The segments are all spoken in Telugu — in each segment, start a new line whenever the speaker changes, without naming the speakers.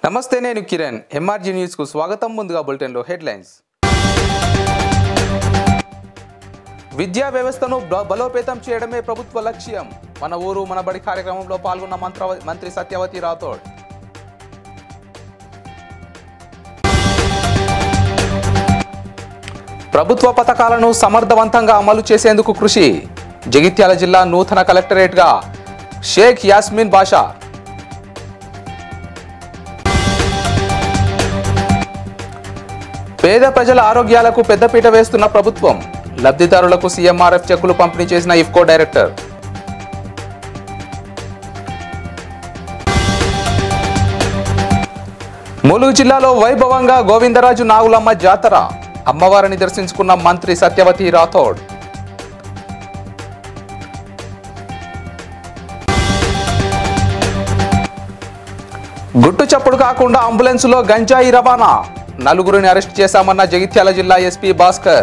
నమస్తే నేను కిరణ్ ఎంఆర్జీ న్యూస్ కు స్వాగతం ముందుగా బులెటిన్లో హెడ్లైన్స్ విద్యా వ్యవస్థను బ- బలోపేతం చేయడమే ప్రభుత్వ లక్ష్యం మన ఊరు మన బడి కార్యక్రమంలో పాల్గొన్న మంత్ర మంత్రి సత్యవతి రాథోడ్ ప్రభుత్వ పథకాలను సమర్థవంతంగా అమలు చేసేందుకు కృషి జగిత్యాల జిల్లా నూతన కలెక్టరేట్గా షేక్ యాస్మిన్ బాషా పేద ప్రజల ఆరోగ్యాలకు పెద్దపీట వేస్తున్న ప్రభుత్వం లబ్ధిదారులకు సీఎంఆర్ఎఫ్ చెక్కులు పంపిణీ చేసిన ఇఫ్కో డైరెక్టర్ ములుగు జిల్లాలో వైభవంగా గోవిందరాజు నాగులమ్మ జాతర అమ్మవారిని దర్శించుకున్న మంత్రి సత్యవతి రాథోడ్ గుట్టు చప్పుడు కాకుండా అంబులెన్సులో గంజాయి రవాణా నలుగురిని అరెస్ట్ చేశామన్న జగిత్యాల జిల్లా ఎస్పీ భాస్కర్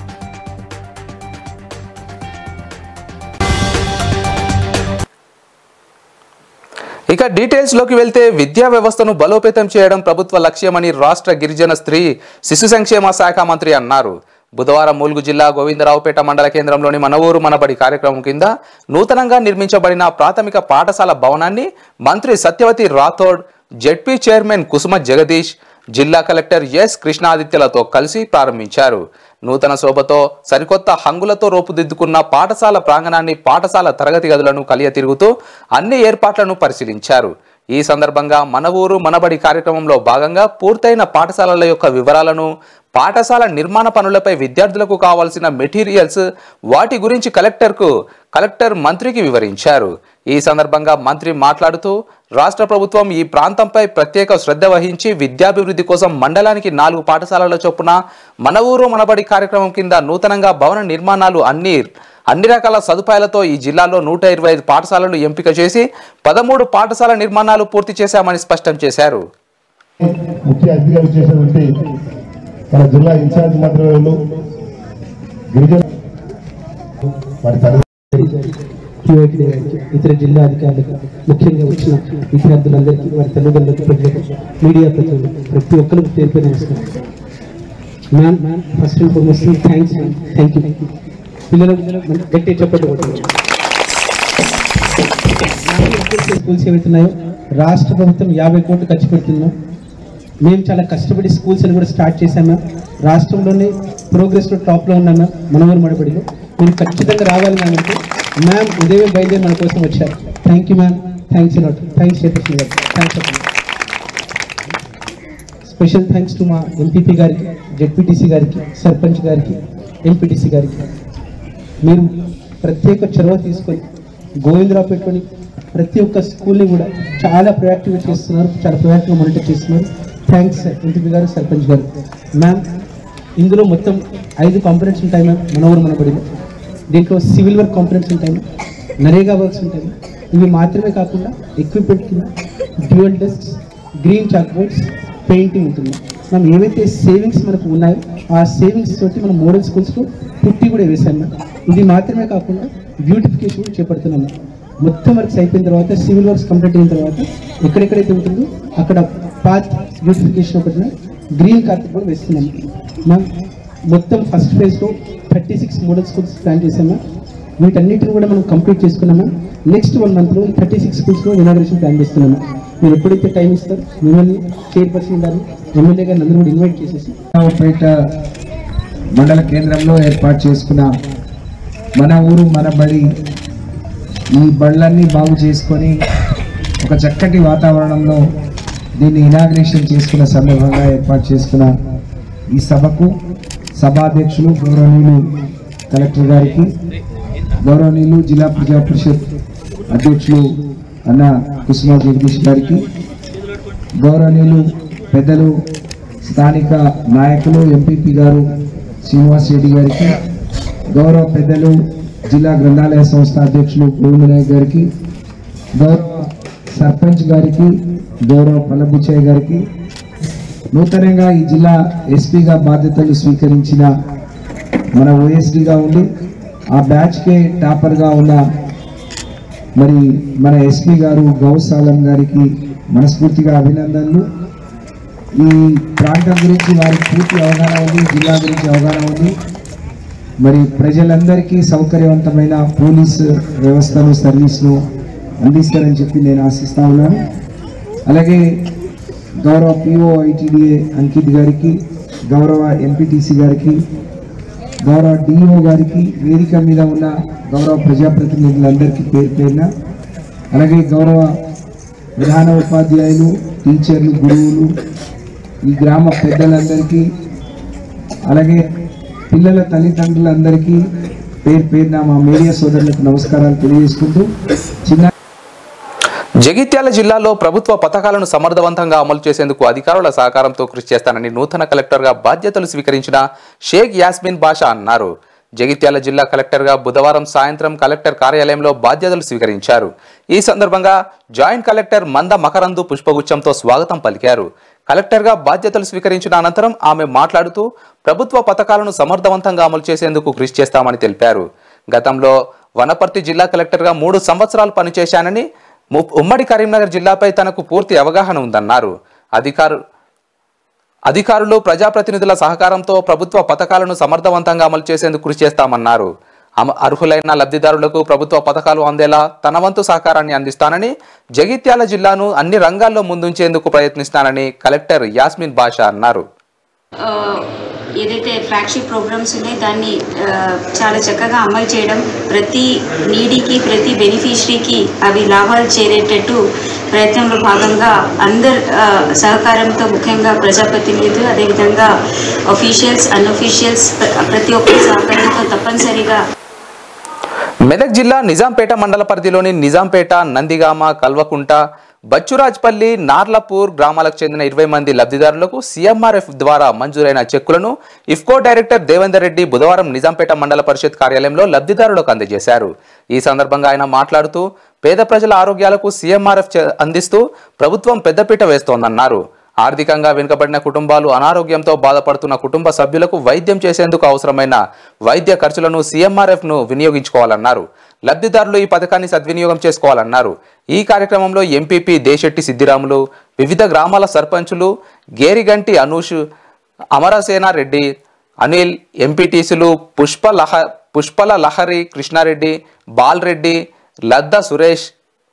ఇక డీటెయిల్స్ లోకి వెళ్తే విద్యా వ్యవస్థను బలోపేతం చేయడం ప్రభుత్వ లక్ష్యమని రాష్ట్ర గిరిజన స్త్రీ శిశు సంక్షేమ శాఖ మంత్రి అన్నారు బుధవారం ములుగు జిల్లా గోవిందరావుపేట మండల కేంద్రంలోని మన ఊరు మనబడి కార్యక్రమం కింద నూతనంగా నిర్మించబడిన ప్రాథమిక పాఠశాల భవనాన్ని మంత్రి సత్యవతి రాథోడ్ జెడ్పీ చైర్మన్ కుసుమ జగదీష్ జిల్లా కలెక్టర్ ఎస్ కృష్ణాదిత్యలతో కలిసి ప్రారంభించారు నూతన శోభతో సరికొత్త హంగులతో రూపుదిద్దుకున్న పాఠశాల ప్రాంగణాన్ని పాఠశాల తరగతి గదులను కలియ తిరుగుతూ అన్ని ఏర్పాట్లను పరిశీలించారు ఈ సందర్భంగా మన ఊరు మనబడి కార్యక్రమంలో భాగంగా పూర్తయిన పాఠశాలల యొక్క వివరాలను పాఠశాల నిర్మాణ పనులపై విద్యార్థులకు కావాల్సిన మెటీరియల్స్ వాటి గురించి కలెక్టర్కు కలెక్టర్ మంత్రికి వివరించారు ఈ సందర్భంగా మంత్రి మాట్లాడుతూ రాష్ట్ర ప్రభుత్వం ఈ ప్రాంతంపై ప్రత్యేక శ్రద్ధ వహించి విద్యాభివృద్ధి కోసం మండలానికి నాలుగు పాఠశాలల చొప్పున మన ఊరు మనబడి కార్యక్రమం కింద నూతనంగా భవన నిర్మాణాలు అన్ని అన్ని రకాల సదుపాయాలతో ఈ జిల్లాలో నూట ఇరవై ఐదు పాఠశాలలు ఎంపిక చేసి పదమూడు పాఠశాల నిర్మాణాలు పూర్తి చేశామని స్పష్టం చేశారు
ముఖ్య అతిథిగా చేసినటువంటి మన జిల్లా ఇన్ఛార్జ్ మంత్రులు గిరిజన వారి తల్లి
క్యూఐటీ గారికి ఇతర జిల్లా అధికారులకు ముఖ్యంగా వచ్చిన విద్యార్థులందరికీ వారి తల్లిదండ్రులకు ప్రజలకు మీడియా ప్రతినిధులు ప్రతి ఒక్కరికి పేరు పేరు నమస్కారం ma'am first and foremost thanks ma'am thank you పిల్లలు గట్టి చెప్పండి కొట్టండి. స్కూల్స్ ఏవైతున్నాయో రాష్ట్ర ప్రభుత్వం యాభై కోట్లు ఖర్చు పెడుతున్నాం మేము చాలా కష్టపడి స్కూల్స్ అని కూడా స్టార్ట్ చేశాం మ్యామ్ రాష్ట్రంలోనే ప్రోగ్రెస్లో టాప్లో ఉన్నాం మ్యామ్ మనవరు మడబడిలో మీరు ఖచ్చితంగా రావాలి మ్యామ్ అంటే మ్యామ్ ఉదయం బయలుదేరి మన కోసం వచ్చారు thank you ma'am thanks a lot thanks చేపించిన గారు థ్యాంక్స్ చెప్పండి స్పెషల్ థ్యాంక్స్ టు మా ఎంపీపీ గారికి జెడ్పీటీసీ గారికి సర్పంచ్ గారికి ఎంపీటీసీ గారికి మీరు ప్రత్యేక చొరవ తీసుకొని గోవిందరావుపేటలోని ప్రతి ఒక్క స్కూల్ని కూడా చాలా ప్రొయాక్టివ్గా చేస్తున్నారు చాలా ప్రొయాక్టివ్గా మానిటర్ చేస్తున్నారు థ్యాంక్స్ ఎంపీపీ గారు సర్పంచ్ గారు మ్యామ్ ఇందులో మొత్తం ఐదు కాంపనెంట్స్ ఉంటాయి మ్యామ్ మన ఊరు మన బడిలో దీంట్లో సివిల్ వర్క్ కాంపనెంట్స్ ఉంటాయి మ్యామ్ నరేగా వర్క్స్ ఉంటాయి మ్యామ్ ఇవి మాత్రమే కాకుండా ఎక్విప్మెంట్ కింద dual desks green chalk boards painting ఉంటుంది మనం ఏవైతే సేవింగ్స్ మనకు ఉన్నాయో ఆ సేవింగ్స్ తోటి మనం మోడల్ స్కూల్స్లో పుట్టి కూడా వేసాం మ్యామ్. ఇది మాత్రమే కాకుండా బ్యూటిఫికేషన్ కూడా చేపడుతున్నాం మ్యామ్. మొత్తం వర్క్స్ అయిపోయిన తర్వాత సివిల్ వర్క్స్ కంప్లీట్ అయిన తర్వాత ఎక్కడెక్కడైతే ఉంటుందో అక్కడ పాత్ బ్యూటిఫికేషన్ ఒకటి గ్రీన్ కార్పెట్ కూడా వేస్తున్నాం మ్యామ్ మొత్తం ఫస్ట్ ఫేజ్లో thirty six model schools plan చేసామా వీటన్నిటిని కూడా మనం కంప్లీట్ చేసుకున్నామా నెక్స్ట్ వన్ మంత్లో ఈ థర్టీ సిక్స్ స్కూల్స్లో ఇనాగ్రేషన్ ప్లాన్ చేస్తున్నాము మీరు ఎప్పుడైతే టైం ఇస్తారు మిమ్మల్ని చైర్పర్సన్ గారిని ఎమ్మెల్యే గారిని అందరూ కూడా ఇన్వైట్ చేసేసి
పేట మండల కేంద్రంలో ఏర్పాటు చేసుకున్న మన ఊరు మన బడి ఈ బళ్ళన్నీ బాగు చేసుకొని ఒక చక్కటి వాతావరణంలో దీన్ని ఇనాగ్రేషన్ చేసుకున్న సందర్భంగా ఏర్పాటు చేసుకున్న ఈ సభకు సభాధ్యక్షులు గౌరవనీయులు కలెక్టర్ గారికి గౌరవనీయులు జిల్లా ప్రజా పరిషత్ అధ్యక్షులు అన్న కుసుమ జగదీష్ గారికి గౌరవనీయులు పెద్దలు స్థానిక నాయకులు ఎంపీపీ గారు శ్రీనివాస్ రెడ్డి గారికి గౌరవ పెద్దలు జిల్లా గ్రంథాలయ సంస్థ అధ్యక్షులు గోవింద నాయక్ గారికి గౌరవ సర్పంచ్ గారికి గౌరవ పల్లబుచ్చయ్య గారికి నూతనంగా ఈ జిల్లా ఎస్పీగా బాధ్యతలు స్వీకరించిన మన ఓఎస్డీగా ఉండి ఆ బ్యాచ్కే టాపర్గా ఉన్న మరి మన ఎస్పీ గారు గౌస్ ఆలం గారికి మనస్ఫూర్తిగా అభినందనలు ఈ ప్రాంతం గురించి వారికి పూర్తి అవగాహన ఉంది జిల్లా గురించి అవగాహన ఉంది మరి ప్రజలందరికీ సౌకర్యవంతమైన పోలీసు వ్యవస్థను సర్వీస్ను అందిస్తారని చెప్పి నేను ఆశిస్తా ఉన్నాను అలాగే గౌరవ పిఓ ఐటీడీఏ అంకిత్ గారికి గౌరవ ఎంపీటీసీ గారికి గౌరవ డిఓ గారికి వేదిక మీద ఉన్న గౌరవ ప్రజాప్రతినిధులందరికీ పేరు పేరున అలాగే గౌరవ ప్రధాన ఉపాధ్యాయులు టీచర్లు గురువులు ఈ గ్రామ పెద్దలందరికీ అలాగే పిల్లల తల్లిదండ్రులందరికీ పేరు పేరున మా మీడియా సోదరులకు నమస్కారాలు తెలియజేసుకుంటూ చిన్న
జగిత్యాల జిల్లాలో ప్రభుత్వ పథకాలను సమర్థవంతంగా అమలు చేసేందుకు అధికారుల సహకారంతో కృషి చేస్తానని నూతన కలెక్టర్గా బాధ్యతలు స్వీకరించిన షేక్ యాస్మిన్ బాషా అన్నారు జగిత్యాల జిల్లా కలెక్టర్గా బుధవారం సాయంత్రం కలెక్టర్ కార్యాలయంలో బాధ్యతలు స్వీకరించారు ఈ సందర్భంగా జాయింట్ కలెక్టర్ మంద మకరందు పుష్పగుచ్చంతో స్వాగతం పలికారు కలెక్టర్గా బాధ్యతలు స్వీకరించిన అనంతరం ఆమె మాట్లాడుతూ ప్రభుత్వ పథకాలను సమర్థవంతంగా అమలు చేసేందుకు కృషి చేస్తామని తెలిపారు గతంలో వనపర్తి జిల్లా కలెక్టర్గా మూడు సంవత్సరాలు పనిచేశానని ము- ఉమ్మడి కరీంనగర్ జిల్లాపై తనకు పూర్తి అవగాహన ఉందన్నారు అధికారు అధికారులు ప్రజాప్రతినిధుల సహకారంతో ప్రభుత్వ పథకాలను సమర్థవంతంగా అమలు చేసేందుకు కృషి చేస్తామన్నారు అమ- అర్హులైన లబ్ధిదారులకు ప్రభుత్వ పథకాలు అందేలా తన వంతు సహకారాన్ని అందిస్తానని జగిత్యాల జిల్లాను అన్ని రంగాల్లో ముందుంచేందుకు ప్రయత్నిస్తానని కలెక్టర్ యాస్మిన్ బాషా అన్నారు
ఆ, ఏదైతే ఫ్లాగ్షిప్ ప్రోగ్రామ్స్ ఉన్నాయో దాన్ని ఆ, చాలా చక్కగా అమలు చేయడం ప్రతి నీడీకి ప్రతి బెనిఫిషరీకి అవి లాభాలు చేరేటట్టు ప్రయత్నంలో భాగంగా అందరు ఆ, సహకారంతో ముఖ్యంగా ప్రజాప్రతినిధులు అదేవిధంగా అఫీషియల్స్ అన్అఫీషియల్స్ ప్రతి ఒక్కరి సహకారంతో తప్పనిసరిగా
మెదక్ జిల్లా నిజాంపేట మండల పరిధిలోని నిజాంపేట నందిగామ కల్వకుంట బచ్చురాజ్పల్లి నార్లపూర్ గ్రామాలకు చెందిన ఇరవై మంది లబ్ధిదారులకు సీఎంఆర్ఎఫ్ ద్వారా మంజూరైన చెక్కులను ఇఫ్కో డైరెక్టర్ దేవేందర్ రెడ్డి బుధవారం నిజాంపేట మండల పరిషత్ కార్యాలయంలో లబ్ధిదారులకు అందజేశారు ఈ సందర్భంగా ఆయన మాట్లాడుతూ పేద ప్రజల ఆరోగ్యాలకు సీఎంఆర్ఎఫ్ చే- అందిస్తూ ప్రభుత్వం పెద్దపీట వేస్తోందన్నారు ఆర్థికంగా వెనుకబడిన కుటుంబాలు అనారోగ్యంతో బాధపడుతున్న కుటుంబ సభ్యులకు వైద్యం చేసేందుకు అవసరమైన వైద్య ఖర్చులను సీఎంఆర్ఎఫ్ ను వినియోగించుకోవాలన్నారు లబ్ధిదారులు ఈ పథకాన్ని సద్వినియోగం చేసుకోవాలన్నారు ఈ కార్యక్రమంలో ఎంపీపీ దేశెట్టి సిద్దిరాములు వివిధ గ్రామాల సర్పంచులు గేరిగంటి అనూష్ అమరసేన రెడ్డి అనిల్ ఎంపీటీసీలు పుష్ప లహ పుష్పల లహరి కృష్ణారెడ్డి బాల్రెడ్డి లద్ద సురేష్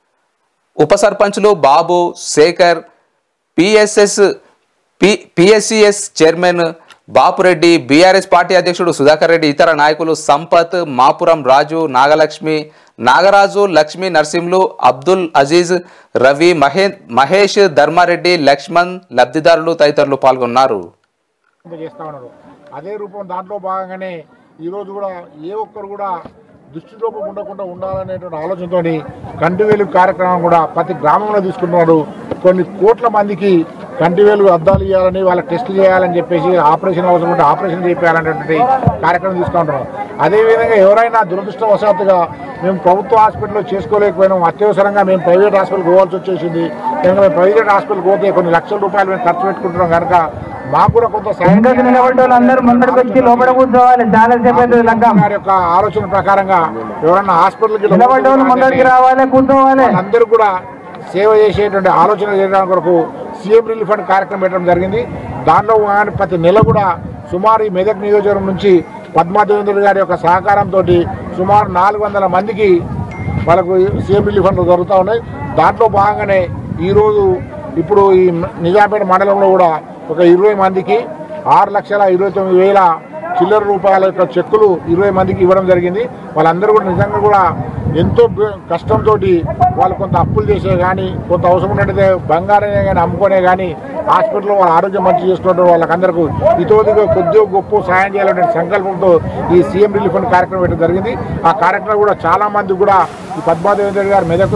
ఉప సర్పంచులు Babu Shekar PSS P PSCS chairman Bapureddy BRS party అధ్యక్షుడు సుధాకర్ రెడ్డి ఇతర నాయకులు సంపత్ మాపురం రాజు నాగలక్ష్మి నాగరాజు లక్ష్మీ నరసింహులు అబ్దుల్ అజీజ్ రవి మహే మహేష్ ధర్మారెడ్డి లక్ష్మణ్ లబ్ధిదారులు తదితరులు పాల్గొన్నారు
చేస్తా ఉన్నారు అదే రూపం దాంట్లో భాగంగానే ఈరోజు కూడా ఏ ఒక్కరు కూడా దృష్టి లోపం ఉండకుండా ఉండాలనేటువంటి ఆలోచనతో కంటి వెలుగు కార్యక్రమం కూడా ప్రతి గ్రామంలో తీసుకుంటున్నాడు కొన్ని కోట్ల మందికి కంటి వెలుగు అద్దాలు ఇవ్వాలని వాళ్ళకి టెస్టులు చేయాలని చెప్పేసి ఆపరేషన్ అవసరం ఉంటే ఆపరేషన్ చేయాలనేటువంటి కార్యక్రమం తీసుకుంటున్నాం అదేవిధంగా ఎవరైనా దురదృష్టవశాత్తుగా మేము ప్రభుత్వ హాస్పిటల్లో చేసుకోలేకపోయినాం అత్యవసరంగా మేము ప్రైవేట్ హాస్పిటల్కి పోవాల్సి వచ్చేసింది కనుక మేము ప్రైవేట్ హాస్పిటల్కి పోతే కొన్ని లక్షల రూపాయలు మేము ఖర్చు పెట్టుకుంటున్నాం కనుక మాకు కూడా కొంత సాయం
అందరూ ముందరికి వచ్చి లోపల కూర్చోవాలి చాలా సేపు లగ్గం
గారి యొక్క ఆలోచన ప్రకారంగా ఎవరన్నా హాస్పిటల్కి
నిలబడ్డోళ్ళు ముందరికి రావాలి కూర్చోవాలి
అందరూ కూడా సేవ చేసేటువంటి ఆలోచన చేయడానికి కొరకు సీఎం రిలీఫ్ ఫండ్ కార్యక్రమం పెట్టడం జరిగింది దానిలో భాగంగా ప్రతి నెల కూడా సుమారు ఈ మెదక్ నియోజకవర్గం నుంచి పద్మాదేవేంద్రుడు గారి యొక్క సహకారంతో సుమారు నాలుగు వందల మందికి వాళ్ళకు సీఎం రిలీఫ్ ఫండ్లు దొరుకుతూ ఉన్నాయి దాంట్లో భాగంగానే ఈరోజు ఇప్పుడు ఈ నిజాంపేట మండలంలో కూడా ఒక ఇరవై మందికి ఆరు లక్షల ఇరవై తొమ్మిది వేల చిల్లర రూపాయల యొక్క చెక్కులు ఇరవై మందికి ఇవ్వడం జరిగింది వాళ్ళందరూ కూడా నిజంగా కూడా ఎంతో బ- కష్టంతో వాళ్ళు కొంత అప్పులు చేసే కానీ కొంత అవసరం ఉన్నట్టయితే బంగారమే కానీ అమ్ముకునే కానీ హాస్పిటల్లో వాళ్ళ ఆరోగ్యం మంచి చేసుకుంటారు వాళ్ళకందరికీ ఇతోదిగా కొద్దిగా గొప్ప సాయం చేయాలనే సంకల్పంతో ఈ సీఎం రిలీఫ్ ఫండ్ కార్యక్రమం పెట్టడం జరిగింది ఆ కార్యక్రమం కూడా చాలా మంది కూడా ఈ పద్మాదేవేంద్ర గారు మెదక్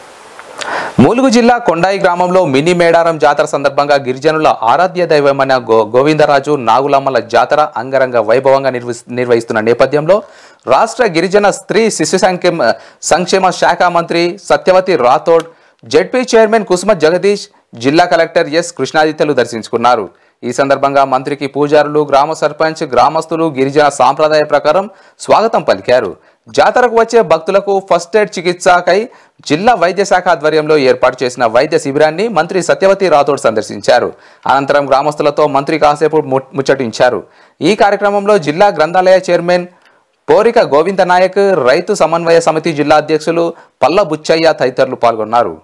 ములుగు జిల్లా కొండాయి గ్రామంలో మినీ మేడారం జాతర సందర్భంగా గిరిజనుల ఆరాధ్య దైవమైన గో గోవిందరాజు నాగులమ్మల జాతర అంగరంగ వైభవంగా నిర్వహి- నిర్వహిస్తున్న నేపథ్యంలో రాష్ట్ర గిరిజన స్త్రీ శిశు సంక్షేమ సంక్షేమ శాఖ మంత్రి సత్యవతి రాథోడ్ జెడ్పీ చైర్మన్ కుసుమ జగదీష్ జిల్లా కలెక్టర్ ఎస్ కృష్ణాదిత్యలు దర్శించుకున్నారు ఈ సందర్భంగా మంత్రికి పూజారులు గ్రామ సర్పంచ్ గ్రామస్తులు గిరిజన సాంప్రదాయ ప్రకారం స్వాగతం పలికారు జాతరకు వచ్చే భక్తులకు ఫస్ట్ ఎయిడ్ చికిత్సకై జిల్లా వైద్య శాఖ ఆధ్వర్యంలో ఏర్పాటు చేసిన వైద్య శిబిరాన్ని మంత్రి సత్యవతి రాథోడ్ సందర్శించారు అనంతరం గ్రామస్తులతో మంత్రి కాసేపు ము- ముచ్చటించారు ఈ కార్యక్రమంలో జిల్లా గ్రంథాలయ చైర్మన్ పోరిక గోవింద నాయక్ రైతు సమన్వయ సమితి జిల్లా అధ్యక్షులు పల్ల బుచ్చయ్య తదితరులు పాల్గొన్నారు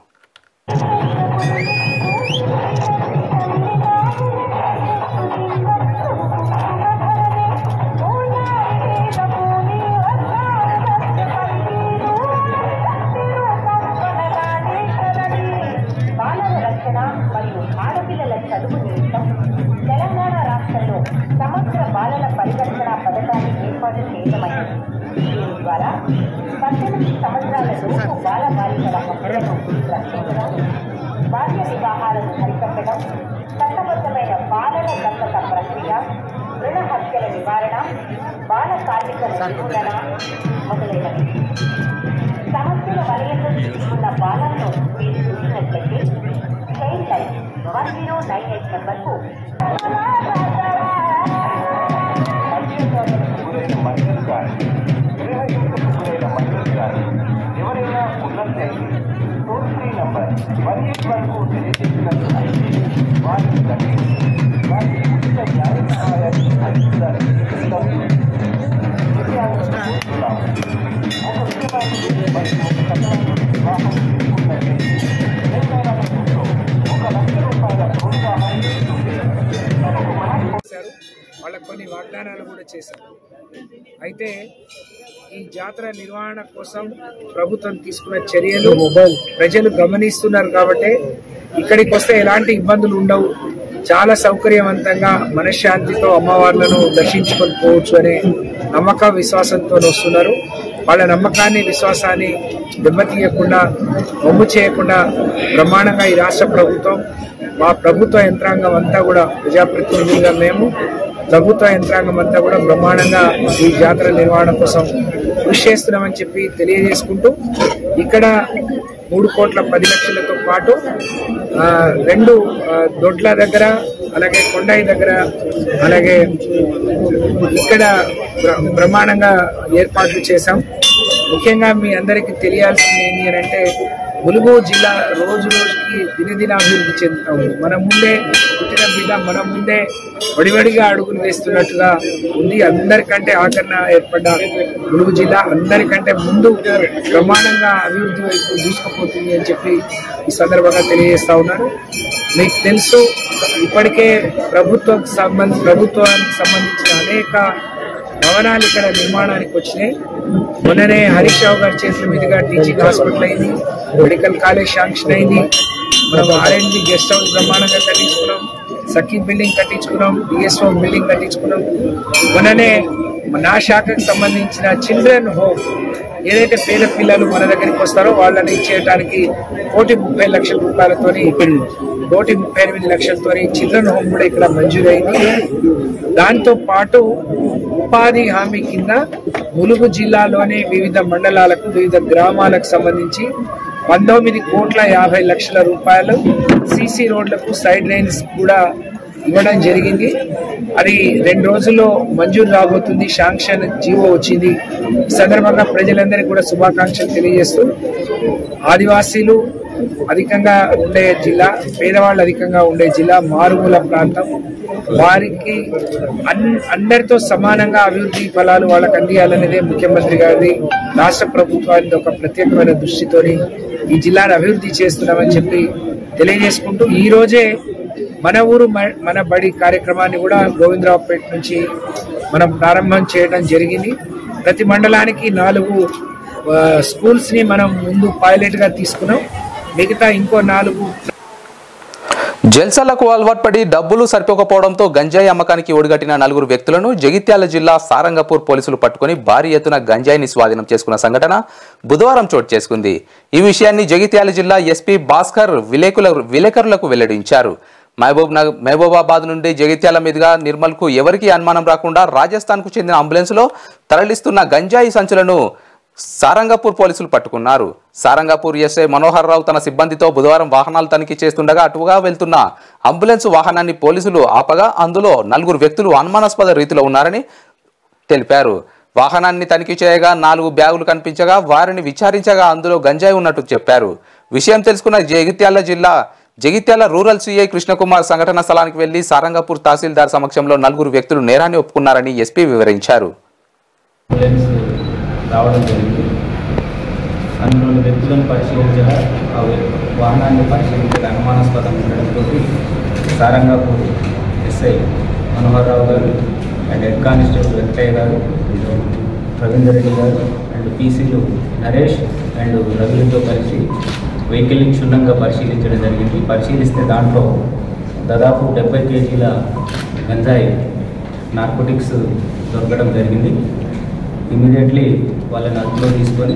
బాలల రక్షణ మరియు ఆడపిల్లల చదువు నిమిత్తం తెలంగాణ రాష్ట్రంలో సమగ్ర బాలల పరిరక్షణ పథకాన్ని ఏర్పాటు చేయడమైంది దీని ద్వారా పద్దెనిమిది సంవత్సరాల లోపు బాల బాలికల హక్కులను రక్షించడం బాల్య వివాహాలను అరికట్టడం చట్టబద్ధమైన బాలల దత్తత ప్రక్రియ రుణ హత్యల నివారణ బాల కార్మికుల నిర్మూలన మొదలైనవి సమస్యల వలయంలో చిక్కుకున్న బాలలను మీరు చూసినట్లయితే child line one zero nine eight నెంబర్కు
చేశారు వాళ్ళకు కొన్ని వాగ్దానాలు కూడా చేశారు అయితే ఈ జాతర నిర్వహణ కోసం ప్రభుత్వం తీసుకున్న చర్యలు ప్రజలు గమనిస్తున్నారు కాబట్టి ఇక్కడికి వస్తే ఎలాంటి ఇబ్బందులు ఉండవు చాలా సౌకర్యవంతంగా మనశ్శాంతితో అమ్మవార్లను దర్శించుకొని పోవచ్చు అనే నమ్మక విశ్వాసంతో వస్తున్నారు వాళ్ళ నమ్మకాన్ని విశ్వాసాన్ని దెబ్బతీయకుండా బొమ్ము చేయకుండా బ్రహ్మాండంగా ఈ రాష్ట్ర ప్రభుత్వం మా ప్రభుత్వ యంత్రాంగం అంతా కూడా ప్రజాప్రతినిధులుగా మేము ప్రభుత్వ యంత్రాంగం అంతా కూడా బ్రహ్మాండంగా ఈ జాతర నిర్వహణ కోసం కృషి చేస్తున్నామని చెప్పి తెలియజేసుకుంటూ ఇక్కడ మూడు కోట్ల పది లక్షలతో పాటు ఆ, రెండు ఆ, దొడ్ల దగ్గర అలాగే కొండాయి దగ్గర అలాగే ఇక్కడ బ్ర- బ్రహ్మాండంగా ఏర్పాట్లు చేశాం ముఖ్యంగా మీ అందరికీ తెలియాల్సింది ఏంటి అని అంటే ములుగు జిల్లా రోజు రోజుకి దినదిన అభివృద్ధి చెందుతా ఉంది మన ముందే పుట్టిన బిడ్డ మన ముందే వడివడిగా అడుగులు వేస్తున్నట్టుగా ఉంది అందరికంటే ఆకరణ ఏర్పడ్డ ములుగు జిల్లా అందరికంటే ముందు బ్రహ్మాండంగా అభివృద్ధి వైపు దూసుకుపోతుంది అని చెప్పి ఈ సందర్భంగా తెలియజేస్తా ఉన్నారు మీకు తెలుసు ఇప్పటికే ప్రభుత్వం సంబంధ ప్రభుత్వానికి సంబంధించిన అనేక భవనాలు ఇక్కడ నిర్మాణానికి వచ్చినాయి మొన్ననే హరీష్ రావు గారి చేతుల మీదుగా టీచింగ్ హాస్పిటల్ అయింది మెడికల్ కాలేజ్ శాంక్షన్ అయింది మనం ఆర్ఎండ్బి గెస్ట్ హౌస్ బ్రహ్మాండంగా కట్టించుకున్నాం సఖీ బిల్డింగ్ కట్టించుకున్నాం డిఎస్ఓ బిల్డింగ్ కట్టించుకున్నాం మొన్ననే నా శాఖకు సంబంధించిన చిల్డ్రన్ హోమ్ ఏదైతే పేద పిల్లలు మన దగ్గరికి వస్తారో వాళ్ళని చేయడానికి కోటి ముప్పై లక్షల రూపాయలతోని కోటి ముప్పై ఎనిమిది లక్షలతో చిల్డ్రన్ హోమ్ కూడా ఇక్కడ మంజూరైంది దాంతో పాటు ఉపాధి హామీ కింద ములుగు జిల్లాలోని వివిధ మండలాలకు వివిధ గ్రామాలకు సంబంధించి పంతొమ్మిది కోట్ల యాభై లక్షల రూపాయలు సీసీ రోడ్లకు సైడ్ లైన్స్ కూడా ఇవ్వడం జరిగింది అది రెండు రోజుల్లో మంజూరు రాబోతుంది శాంక్షన్ జీవో వచ్చింది ఈ సందర్భంగా ప్రజలందరికీ కూడా శుభాకాంక్షలు తెలియజేస్తూ ఆదివాసీలు అధికంగా ఉండే జిల్లా పేదవాళ్ళు అధికంగా ఉండే జిల్లా మారుమూల ప్రాంతం వారికి అన్ అందరితో సమానంగా అభివృద్ధి ఫలాలు వాళ్ళకి అందియాలనేదే ముఖ్యమంత్రి గారిది రాష్ట్ర ప్రభుత్వానికి ఒక ప్రత్యేకమైన దృష్టితోని ఈ జిల్లాను అభివృద్ధి చేస్తున్నామని చెప్పి తెలియజేసుకుంటూ ఈ రోజే మన ఊరు మ- మన బడి కార్యక్రమాన్ని కూడా గోవిందరావుపేట నుంచి మనం ప్రారంభం చేయడం జరిగింది ప్రతి మండలానికి నాలుగు ఆ, స్కూల్స్ ని మనం ముందు పైలట్ గా తీసుకున్నాం మిగతా ఇంకో నాలుగు
జల్సాలకు అలవాటు పడి డబ్బులు సరిపోకపోవడంతో గంజాయి అమ్మకానికి ఒడిగట్టిన నలుగురు వ్యక్తులను జగిత్యాల జిల్లా సారంగపూర్ పోలీసులు పట్టుకుని భారీ ఎత్తున గంజాయిని స్వాధీనం చేసుకున్న సంఘటన బుధవారం చోటు చేసుకుంది ఈ విషయాన్ని జగిత్యాల జిల్లా ఎస్పీ భాస్కర్ విలేకుల విలేకరులకు వెల్లడించారు మహబూబ్ నగర్ మహబూబాబాద్ నుండి జగిత్యాల మీదుగా నిర్మల్కు ఎవరికీ అనుమానం రాకుండా రాజస్థాన్కు చెందిన అంబులెన్స్లో తరలిస్తున్న గంజాయి సంచులను సారంగపూర్ పోలీసులు పట్టుకున్నారు సారంగపూర్ ఎస్ఐ మనోహర్ రావు తన సిబ్బందితో బుధవారం వాహనాలు తనిఖీ చేస్తుండగా అటుగా వెళ్తున్న అంబులెన్స్ వాహనాన్ని పోలీసులు ఆపగా అందులో నలుగురు వ్యక్తులు అనుమానాస్పద రీతిలో ఉన్నారని తెలిపారు వాహనాన్ని తనిఖీ చేయగా నాలుగు బ్యాగులు కనిపించగా వారిని విచారించగా అందులో గంజాయి ఉన్నట్టు చెప్పారు విషయం తెలుసుకున్న జగిత్యాల జిల్లా జగిత్యాల రూరల్ సిఐ కృష్ణకుమార్ సంఘటన స్థలానికి వెళ్లి సారంగపూర్ తహసీల్దార్ సమక్షంలో నలుగురు వ్యక్తులు నేరాన్ని ఒప్పుకున్నారని ఎస్పీ వివరించారు
అంబులెన్స్ రావడం జరిగింది అందులోని వ్యక్తులను పరిశీలించగా ఆ వాహనాన్ని పరిశీలించగా అనుమానాస్పదం ఉండడంతో సారంగాపూర్ ఎస్ఐ మనోహర్ రావు గారు అండ్ హెడ్ కానిస్టేబుల్ వెంకయ్య గారు రవీందర్ రెడ్డి గారు అండ్ పీసీలు నరేష్ అండ్ రవిలతో కలిసి వెహికల్ని క్షుణ్ణంగా పరిశీలించడం జరిగింది పరిశీలిస్తే దాంట్లో దాదాపు డెబ్బై కేజీల గంజాయి నార్కోటిక్స్ దొరకడం జరిగింది ఇమీడియట్లీ వాళ్ళని అదుపులో తీసుకొని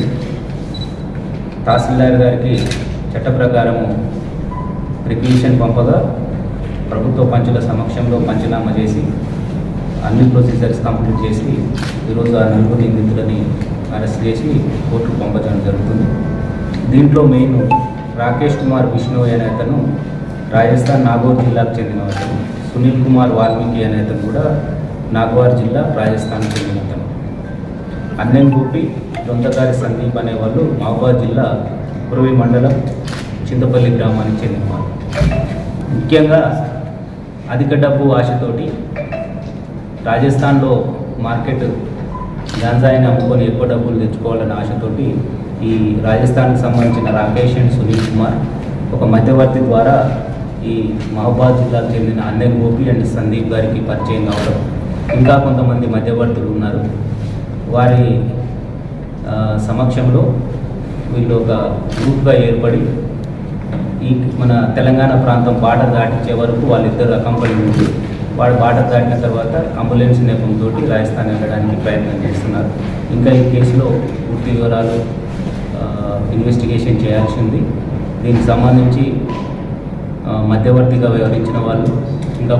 తహసీల్దార్ గారికి చట్ట ప్రకారము రిక్విజిషన్ పంపగా ప్రభుత్వ పంచుల సమక్షంలో పంచనామా చేసి అన్ని ప్రొసీజర్స్ కంప్లీట్ చేసి ఈరోజు ఆ నలుగురు నిందితులని అరెస్ట్ చేసి కోర్టుకు పంపడం జరుగుతుంది దీంట్లో మెయిన్ రాకేష్ కుమార్ విష్ణు అనే అతను రాజస్థాన్ నాగోర్ జిల్లాకు చెందిన అతను సునీల్ కుమార్ వాల్మీకి అనే అతను కూడా నాగవార్ జిల్లా రాజస్థాన్కి చెందిన అతను అన్నెన్ గోపి దొంతకారి సందీప్ అనే వాళ్ళు మహబాద్ జిల్లా కురవి మండలం చింతపల్లి గ్రామానికి చెందినవారు ముఖ్యంగా అధిక డబ్బు ఆశతోటి రాజస్థాన్లో మార్కెట్ గాంజాయిని అమ్ముకొని ఎక్కువ డబ్బులు తెచ్చుకోవాలనే ఆశతోటి ఈ రాజస్థాన్కి సంబంధించిన రాకేష్ అండ్ సునీల్ కుమార్ ఒక మధ్యవర్తి ద్వారా ఈ మహబాద్ జిల్లాకు చెందిన అన్నెన్ గోపి అండ్ సందీప్ గారికి పరిచయం కావడం ఇంకా కొంతమంది మధ్యవర్తులు ఉన్నారు వారి ఆ, సమక్షంలో వీళ్ళు ఒక గ్రూప్గా ఏర్పడి ఈ మన తెలంగాణ ప్రాంతం బార్డర్ దాటించే వరకు వాళ్ళిద్దరు అకంపని ఉండి వాడు బార్డర్ దాటిన తర్వాత అంబులెన్స్ నెపంతో రాజస్థాన్ వెళ్ళడానికి ప్రయత్నం చేస్తున్నారు ఇంకా ఈ కేసులో పూర్తి వివరాలు ఆ, ఇన్వెస్టిగేషన్ చేయాల్సి ఉంది దీనికి సంబంధించి ఆ, మధ్యవర్తిగా వ్యవహరించిన వాళ్ళు ఇంకా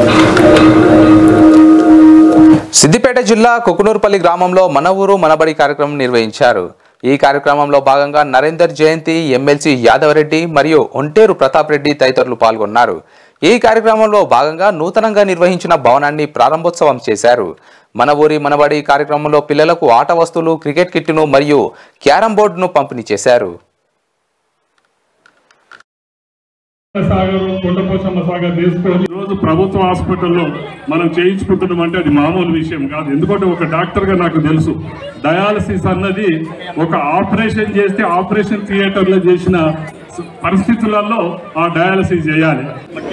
సిద్దిపేట జిల్లా కుకునూరుపల్లి గ్రామంలో మన ఊరు మనబడి కార్యక్రమం నిర్వహించారు ఈ కార్యక్రమంలో భాగంగా నరేందర్ జయంతి ఎమ్మెల్సీ యాదవరెడ్డి మరియు ఒంటేరు ప్రతాప్ రెడ్డి తదితరులు పాల్గొన్నారు ఈ కార్యక్రమంలో భాగంగా నూతనంగా నిర్వహించిన భవనాన్ని ప్రారంభోత్సవం చేశారు మన ఊరి మనబడి కార్యక్రమంలో పిల్లలకు ఆట వస్తువులు క్రికెట్ కిట్టును మరియు క్యారం బోర్డును పంపిణీ చేశారు
సాగర్ కొండపోచమ్మ సాగర్ తీసుకొని ఈరోజు ప్రభుత్వ హాస్పిటల్లో మనం చేయించుకుంటున్నాం అంటే అది మామూలు విషయం కాదు ఎందుకంటే ఒక డాక్టర్గా నాకు తెలుసు డయాలసిస్ అన్నది ఒక ఆపరేషన్ చేస్తే ఆపరేషన్ థియేటర్లో చేసిన పరిస్థితులలో ఆ డయాలసిస్ చేయాలి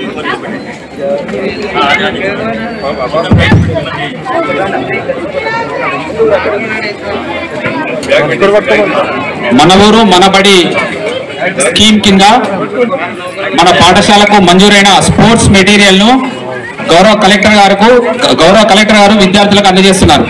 మన ఊరు మనబడి స్కీమ్ కింద మన పాఠశాలకు మంజూరైన స్పోర్ట్స్ మెటీరియల్ ను గౌరవ కలెక్టర్ గారు గౌరవ కలెక్టర్ గారు విద్యార్థులకు అందజేస్తున్నారు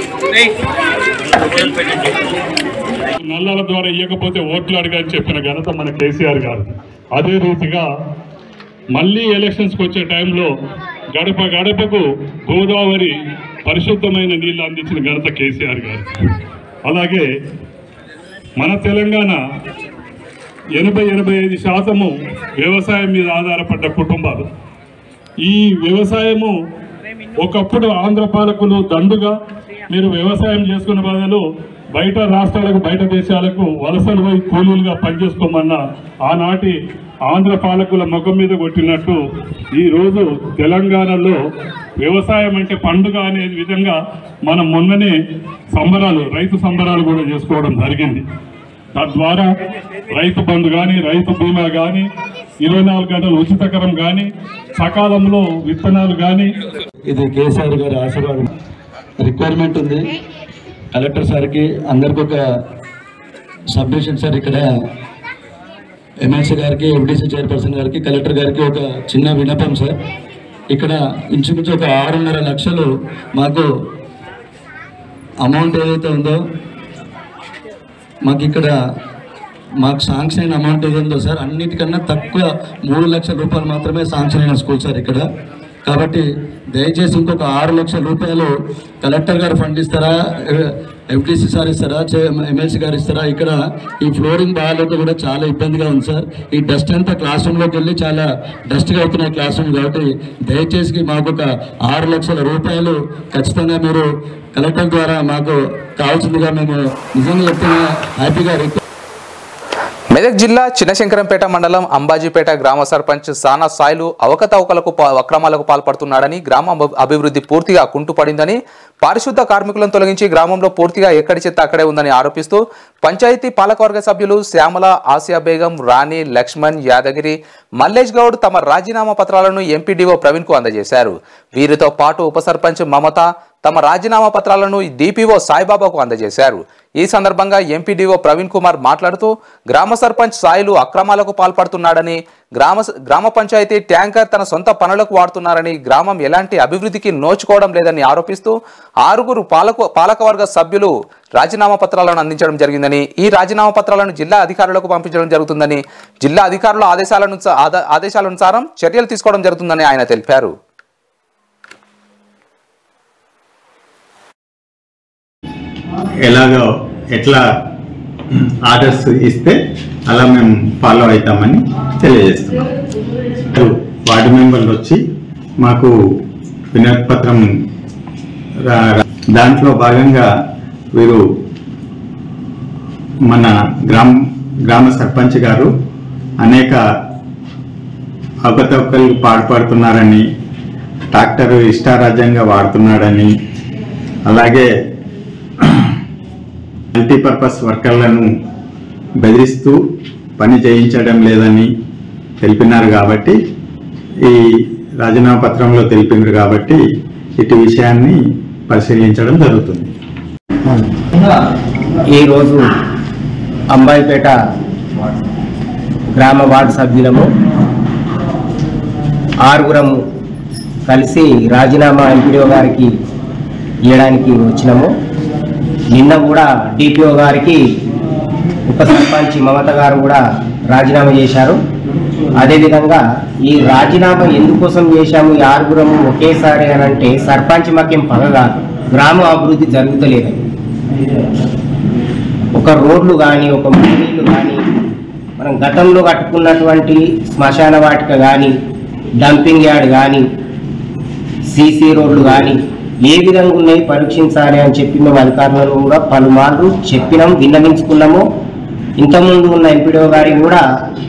నల్లల ద్వారా ఇవ్వకపోతే ఓట్లు అడగని చెప్పిన ఘనత మన కేసీఆర్ గారు అదే రీతిగా మళ్ళీ ఎలక్షన్స్కి వచ్చే టైంలో గడప గడపకు గోదావరి పరిశుద్ధమైన నీళ్లు అందించిన ఘనత కేసీఆర్ గారు అలాగే మన తెలంగాణ ఎనభై ఎనభై ఐదు శాతము వ్యవసాయం మీద ఆధారపడ్డ కుటుంబాలు ఈ వ్యవసాయము ఒకప్పుడు ఆంధ్ర పాలకులు దండుగా మీరు వ్యవసాయం చేసుకునే బదులు బయట రాష్ట్రాలకు బయట దేశాలకు వలసలు పోయి కూలీలుగా పనిచేసుకోమన్న ఆనాటి ఆంధ్ర పాలకుల ముఖం మీద కొట్టినట్టు ఈరోజు తెలంగాణలో వ్యవసాయం అంటే పండుగ అనే విధంగా మనం మొన్ననే సంబరాలు రైతు సంబరాలు కూడా చేసుకోవడం జరిగింది తద్వారా రైతు బంధు కానీ రైతు బీమా కానీ ఇరవై నాలుగు గంటలు ఉచితకరం కానీ సకాలంలో విత్తనాలు కానీ
ఇది కేసీఆర్ గారి ఆశీర్వాదం రిక్వైర్మెంట్ ఉంది కలెక్టర్ సార్కి అందరికి ఒక సబ్మిషన్ సార్ ఇక్కడ ఎమ్మెల్సీ గారికి ఎఫ్డీసీ చైర్పర్సన్ గారికి కలెక్టర్ గారికి ఒక చిన్న విన్నపం సార్ ఇక్కడ ఇంచుమించు ఒక ఆరున్నర లక్షలు మాకు అమౌంట్ ఏదైతే ఉందో మాకు ఇక్కడ మాకు శాంక్షన్ అయిన అమౌంట్ ఏది ఉందో సార్ అన్నిటికన్నా తక్కువ మూడు లక్షల రూపాయలు మాత్రమే శాంక్షన్ అయిన స్కూల్ సార్ ఇక్కడ కాబట్టి దయచేసి ఇంకొక ఆరు లక్షల రూపాయలు కలెక్టర్ గారు ఫండ్ ఇస్తారా ఎఫ్టీసీ సార్ ఇస్తారా ఎమ్మెల్సీ గారు ఇస్తారా ఇక్కడ ఈ ఫ్లోరింగ్ బాగాలేక కూడా చాలా ఇబ్బందిగా ఉంది సార్ ఈ డస్ట్ అంతా క్లాస్ రూమ్లోకి వెళ్ళి చాలా డస్ట్గా అవుతున్నాయి క్లాస్ రూమ్ కాబట్టి దయచేసి మాకు ఒక ఆరు లక్షల రూపాయలు ఖచ్చితంగా మీరు కలెక్టర్ ద్వారా మాకు కావాల్సిందిగా మేము నిజంగా చెప్తున్నా హ్యాపీగా రిక్వెస్ట్
మెదక్ జిల్లా చిన్నశంకరంపేట మండలం అంబాజీపేట గ్రామ సర్పంచ్ సానా సాయిలు అవకతవకలకు పా- అక్రమాలకు పాల్పడుతున్నాడని గ్రామ అభి- అభివృద్ధి పూర్తిగా కుంటుపడిందని పారిశుద్ధ కార్మికులను తొలగించి గ్రామంలో పూర్తిగా ఎక్కడి చెత్త అక్కడే ఉందని ఆరోపిస్తూ పంచాయతీ పాలకవర్గ సభ్యులు శ్యామల ఆసియా బేగం రాణి లక్ష్మణ్ యాదగిరి మల్లేష్ గౌడ్ తమ రాజీనామా పత్రాలను ఎంపీడీఓ ప్రవీణ్ కు అందజేశారు వీరితో పాటు ఉప సర్పంచ్ మమత తమ రాజీనామా పత్రాలను డిపిఓ సాయిబాబాకు అందజేశారు ఈ సందర్భంగా ఎంపీడీఓ ప్రవీణ్ కుమార్ మాట్లాడుతూ గ్రామ సర్పంచ్ సాయిలు అక్రమాలకు పాల్పడుతున్నాడని గ్రామ గ్రామ పంచాయతీ ట్యాంకర్ తన సొంత పనులకు వాడుతున్నారని గ్రామం ఎలాంటి అభివృద్ధికి నోచుకోవడం లేదని ఆరోపిస్తూ ఆరుగురు పాలక పాలకవర్గ సభ్యులు రాజీనామా పత్రాలను అందించడం జరిగిందని ఈ రాజీనామా పత్రాలను జిల్లా అధికారులకు పంపించడం జరుగుతుందని జిల్లా అధికారుల ఆదేశాలను ఆదేశాలనుసారం చర్యలు తీసుకోవడం జరుగుతుందని ఆయన తెలిపారు
ఎలాగో ఎట్లా ఆర్డర్స్ ఇస్తే అలా మేము ఫాలో అవుతామని తెలియజేస్తున్నాం వార్డు మెంబర్లు వచ్చి మాకు వినతి పత్రం రా- రా- దాంట్లో భాగంగా వీరు మన గ్రామ గ్రామ సర్పంచ్ గారు అనేక అవకతవకలు పాల్పడుతున్నారని ట్రాక్టర్ ఇష్టారాజ్యంగా వాడుతున్నాడని అలాగే మల్టీపర్పస్ వర్కర్లను బెదిరిస్తూ పని చేయించడం లేదని తెలిపినారు కాబట్టి ఈ రాజీనామా పత్రంలో తెలిపినారు కాబట్టి ఇటు విషయాన్ని పరిశీలించడం జరుగుతుంది
ఈరోజు అంబాయిపేట గ్రామ వార్డు సభ్యులము ఆరుగురము కలిసి రాజీనామా ఎంపీడీఓ గారికి ఇవ్వడానికి వచ్చినాము నిన్న కూడా డిపిఓ గారికి ఉప సర్పంచ్ మమత గారు కూడా రాజీనామా చేశారు అదేవిధంగా ఈ రాజీనామా ఎందుకోసం చేశాము ఈ ఆరుగురము ఒకేసారి అని అంటే సర్పంచ్ మాకేం పగ కాదు గ్రామ అభివృద్ధి జరుగుతలేదు ఒక రోడ్లు కానీ ఒక మండీలు కానీ మనం గతంలో కట్టుకున్నటువంటి శ్మశాన వాటిక కానీ డంపింగ్ యార్డ్ కానీ సీసీ రోడ్లు కానీ ఏ విధంగా ఉన్నాయి పరీక్షించాలి అని చెప్పి మేము అధికారులను కూడా పలుమార్లు చెప్పినాం విన్నవించుకున్నాము ఇంతకుముందు ఉన్న ఎంపీడీఓ గారికి కూడా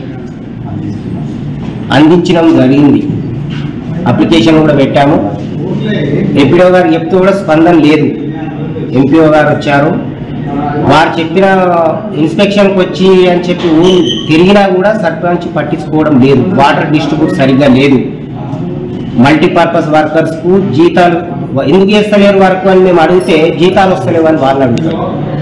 అందించడం జరిగింది అప్లికేషన్ కూడా పెట్టాము ఎంపీడీఓ గారు చెప్తూ కూడా స్పందన లేదు ఎంపీఓ గారు వచ్చారు వారు చెప్పిన ఇన్స్పెక్షన్కి వచ్చి అని చెప్పి ఊరు తిరిగినా కూడా సర్పంచ్ పట్టించుకోవడం లేదు వాటర్ డిస్ట్రిబ్యూట్ సరిగ్గా లేదు మల్టీపర్పస్ వర్కర్స్కు జీతాలు ఎందుకు చేస్తలేరు వర్క్ అని మేము అడిగితే జీతాలు వస్తలేవు అని వాళ్ళు అడుగుతారు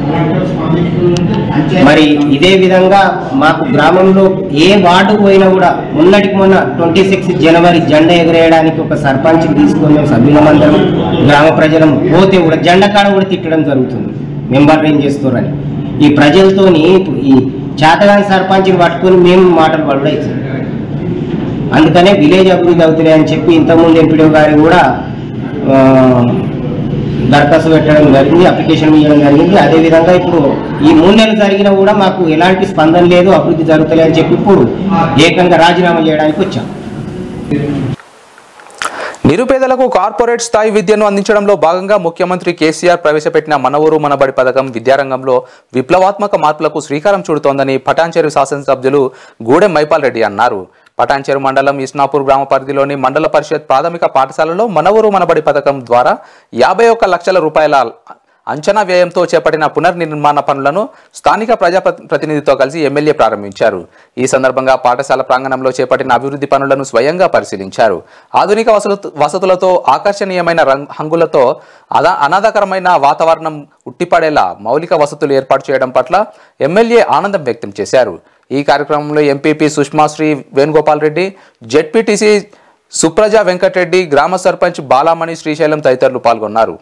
మరి ఇదే విధంగా మాకు గ్రామంలో ఏ వార్డు పోయినా కూడా మొన్నటికి మొన్న ట్వంటీ సిక్స్ జనవరి జెండా ఎగరేయడానికి ఒక సర్పంచ్ తీసుకొని మేము సభ్యులమందరం గ్రామ ప్రజలం పోతే కూడా జెండా కాడ కూడా తిట్టడం జరుగుతుంది మెంబర్లు ఏం చేస్తారని ఈ ప్రజలతోని ఇప్పుడు ఈ చేతగాని సర్పంచ్ని పట్టుకొని మేము మాటలు పడవుతుంది అందుకనే విలేజ్ అభివృద్ధి అవుతున్నాయి అని చెప్పి ఇంతకుముందు ఎంపీడీ గారికి కూడా ఆ, దరఖాస్తు పెట్టడం జరిగింది అప్లికేషన్ ఇవ్వడం జరిగింది అదేవిధంగా ఇప్పుడు ఈ మూడు నెలలు జరిగినా కూడా మాకు ఎలాంటి స్పందన లేదు అభివృద్ధి జరుగుతలే అని చెప్పి ఇప్పుడు ఏకంగా రాజీనామా చేయడానికి వచ్చాం
నిరుపేదలకు కార్పొరేట్ స్థాయి విద్యను అందించడంలో భాగంగా ముఖ్యమంత్రి కేసీఆర్ ప్రవేశపెట్టిన మన ఊరు మనబడి పథకం విద్యారంగంలో విప్లవాత్మక మార్పులకు శ్రీకారం చుడుతోందని పటాన్చెరు శాసనసభ్యులు గూడెం మైపాల్ రెడ్డి అన్నారు పటాన్చెరు మండలం ఇస్నాపూర్ గ్రామ పరిధిలోని మండల పరిషత్ ప్రాథమిక పాఠశాలలో మన ఊరు మనబడి పథకం ద్వారా యాభై ఒక్క లక్షల రూపాయల అంచనా వ్యయంతో చేపట్టిన పునర్నిర్మాణ పనులను స్థానిక ప్రజా ప్రతినిధితో కలిసి ఎమ్మెల్యే ప్రారంభించారు ఈ సందర్భంగా పాఠశాల ప్రాంగణంలో చేపట్టిన అభివృద్ధి పనులను స్వయంగా పరిశీలించారు ఆధునిక వసతు వసతులతో ఆకర్షణీయమైన రంగ్ హంగులతో అదా అనాథకరమైన వాతావరణం ఉట్టిపడేలా మౌలిక వసతులు ఏర్పాటు చేయడం పట్ల ఎమ్మెల్యే ఆనందం వ్యక్తం చేశారు ఈ కార్యక్రమంలో ఎంపీపీ సుష్మాశ్రీ వేణుగోపాల్ రెడ్డి జెడ్పీటీసీ సుప్రజ వెంకటరెడ్డి గ్రామ సర్పంచ్ బాలామణి శ్రీశైలం తదితరులు పాల్గొన్నారు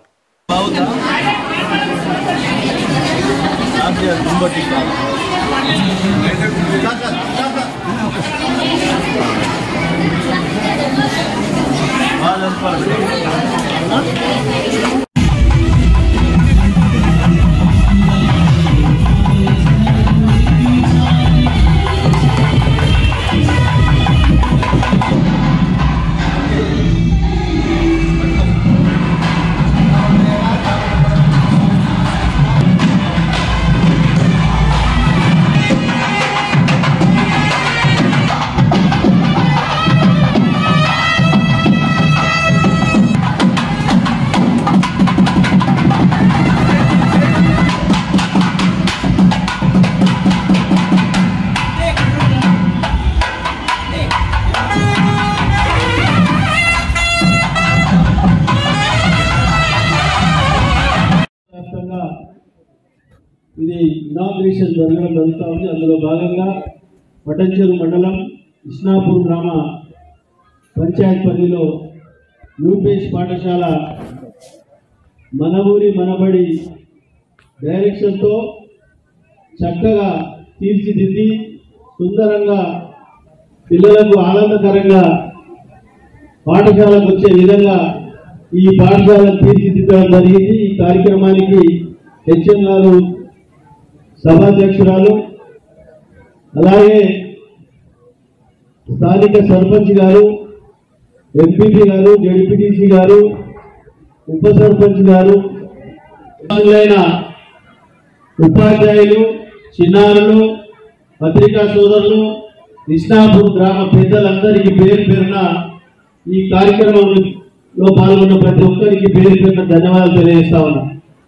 ఇది ఇనాగ్రేషన్ జరగడం జరుగుతూ ఉంది అందులో భాగంగా పటంచెరు మండలం ఇస్నాపూర్ గ్రామ పంచాయత్ పరిధిలో యూపీఎస్ పాఠశాల మన ఊరి మనబడి డైరెక్షన్తో చక్కగా తీర్చిదిద్ది సుందరంగా పిల్లలకు ఆనందకరంగా పాఠశాలకు వచ్చే విధంగా ఈ పాఠశాలను తీర్చిదిద్దడం జరిగింది ఈ కార్యక్రమానికి హెచ్ఎం గారు సభాధ్యక్షురాలు అలాగే స్థానిక సర్పంచ్ గారు ఎంపీపీ గారు జడ్పీటీసీ గారు ఉప సర్పంచ్ గారు అయిన ఉపాధ్యాయులు చిన్నారులు పత్రికా సోదరులు కృష్ణాపూర్ గ్రామ పెద్దలందరికీ పేరు పేరున ఈ కార్యక్రమంలో పాల్గొన్న ప్రతి ఒక్కరికి పేరు పేరున ధన్యవాదాలు తెలియజేస్తా ఉన్నా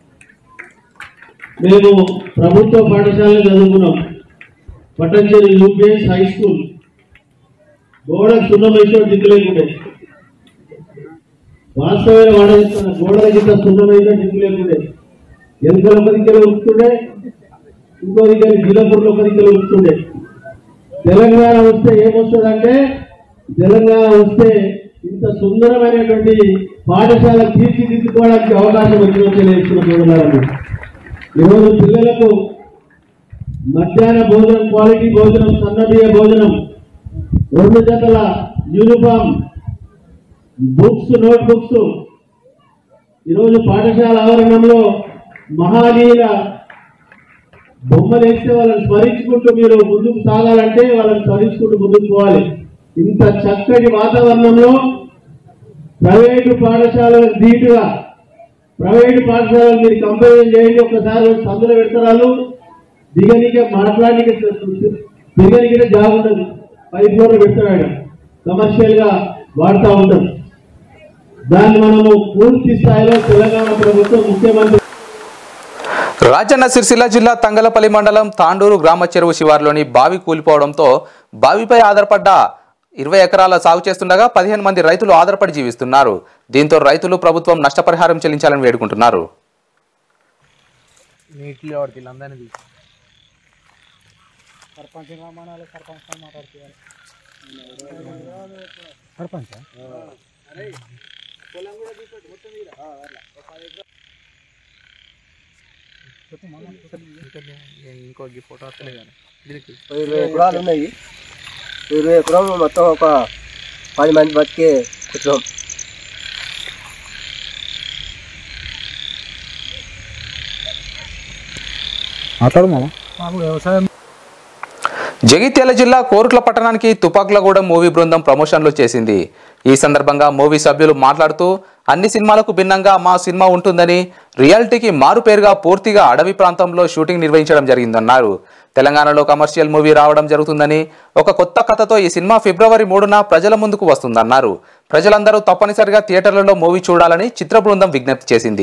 మేము ప్రభుత్వ పాఠశాలలో చదువుకున్నాం పట్టంచేరి యూపీఎస్ హై స్కూల్ గోడ సున్నం వేసే దిక్కు లేకుండే వాస్తవమైన వాడ గోడ కింద సున్నం వేసే దిక్కు లేకుండే ఎలుకలు ఒక దిక్కులో ఉరుకుతుండే ఇంకో దగ్గర గిలపూర్లో ఒక దిక్కులో ఉరుకుతుండే తెలంగాణ వస్తే ఏమొస్తుందంటే తెలంగాణ వస్తే ఇంత సుందరమైనటువంటి పాఠశాల తీర్చిదిద్దుకోవడానికి అవకాశం వచ్చిందో తెలియజేస్తున్నాం ఈరోజు పిల్లలకు మధ్యాహ్న భోజనం క్వాలిటీ భోజనం సన్నబియ్య భోజనం రెండు జతల యూనిఫామ్ బుక్స్ నోట్ బుక్స్ ఈరోజు పాఠశాల ఆవరణంలో మహానీయుల బొమ్మలు వేస్తే వాళ్ళని స్మరించుకుంటూ మీరు ముందుకు సాగాలంటే వాళ్ళని స్మరించుకుంటూ ముందుకు పోవాలి ఇంత చక్కటి వాతావరణంలో ప్రైవేటు పాఠశాలకు ధీటుగా ప్రైవేటు పాఠశాలలు మీరు కంపారిజన్ చేయండి ఒకసారి సందులో పెడతారు దిగనికే మాట్లాడనికే దిగనికే జాబ్ ఉండదు పై ఫ్లోర్ పెడతాడు కమర్షియల్ గా వాడుతూ ఉంటారు దాన్ని మనము పూర్తి స్థాయిలో తెలంగాణ ప్రభుత్వం ముఖ్యమంత్రి
రాజన్న సిరిసిల్ల జిల్లా తంగలపల్లి మండలం తాండూరు గ్రామ చెరువు శివారులోని బావి కూలిపోవడంతో బావిపై ఆధారపడ్డ ఇరవై ఎకరాల సాగు చేస్తుండగా పదిహేను మంది రైతులు ఆధారపడి జీవిస్తున్నారు దీంతో రైతులు ప్రభుత్వం నష్టపరిహారం చెల్లించాలని వేడుకుంటున్నారు
నీటిలో వాడికి వీళ్ళందరినీ సర్పంచ్ రామానాలు సర్పంచ్ మాట్లాడుతున్నారు సర్పంచ్ ఇంకో ఫోటో వస్తలే కానీ దీనికి
ఇరవై ఎకరాలు ఉన్నాయి ఇరవై ఎకరాలు మొత్తం ఒక పది మంది బతికే కుటుంబం
మాట్లాడు మామ మాకు వ్యవసాయం
జగిత్యాల జిల్లా కోరుట్ల పట్టణానికి తుపాకులగూడెం మూవీ బృందం ప్రమోషన్లు చేసింది ఈ సందర్భంగా మూవీ సభ్యులు మాట్లాడుతూ అన్ని సినిమాలకు భిన్నంగా మా సినిమా ఉంటుందని రియాలిటీకి మారు పేరుగా పూర్తిగా అడవి ప్రాంతంలో షూటింగ్ నిర్వహించడం జరిగిందన్నారు తెలంగాణలో కమర్షియల్ మూవీ రావడం జరుగుతుందని ఒక కొత్త కథతో ఈ సినిమా ఫిబ్రవరి మూడున ప్రజల ముందుకు వస్తుందన్నారు ప్రజలందరూ తప్పనిసరిగా థియేటర్లలో మూవీ చూడాలని చిత్ర బృందం విజ్ఞప్తి చేసింది